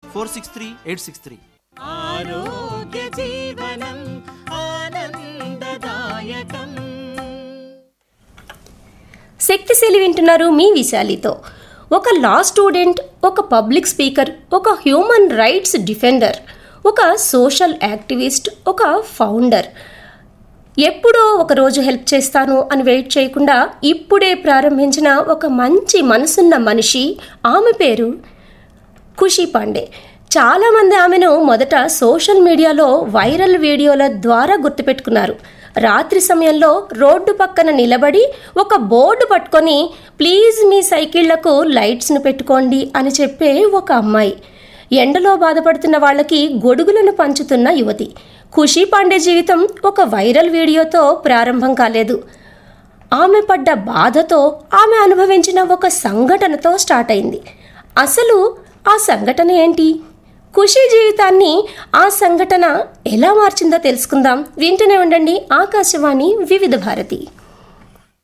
four six three eight six three ఆరోగ్య జీవనం ఆనందదాయకం శక్తిశీలి వింటున్నారు మీ విశాలితో ఒక లా స్టూడెంట్ ఒక పబ్లిక్ స్పీకర్ ఒక హ్యూమన్ రైట్స్ డిఫెండర్ ఒక సోషల్ యాక్టివిస్ట్ ఒక ఫౌండర్ ఎప్పుడో ఒక రోజు హెల్ప్ చేస్తాను అని వెయిట్ చేయకుండా ఇప్పుడే ప్రారంభించిన ఒక మంచి మనసున్న మనిషి ఆమె పేరు ఖుషి పాండే చాలామంది ఆమెను మొదట సోషల్ మీడియాలో వైరల్ వీడియోల ద్వారా గుర్తుపెట్టుకున్నారు రాత్రి సమయంలో రోడ్డు పక్కన నిలబడి ఒక బోర్డు పట్టుకొని ప్లీజ్ మీ సైకిళ్లకు లైట్స్ను పెట్టుకోండి అని చెప్పే ఒక అమ్మాయి ఎండలో బాధపడుతున్న వాళ్ళకి గొడుగులను పంచుతున్న యువతి ఖుషీ పాండే జీవితం ఒక వైరల్ వీడియోతో ప్రారంభం కాలేదు ఆమె పడ్డ బాధతో ఆమె అనుభవించిన ఒక సంఘటనతో స్టార్ట్ అయింది అసలు ఆ సంఘటన ఏంటి ఖుషి జీవితాన్ని ఆ సంఘటన ఎలా మార్చిందో తెలుసుకుందాం వింటూనే ఉండండి ఆకాశవాణి వివిధ భారతి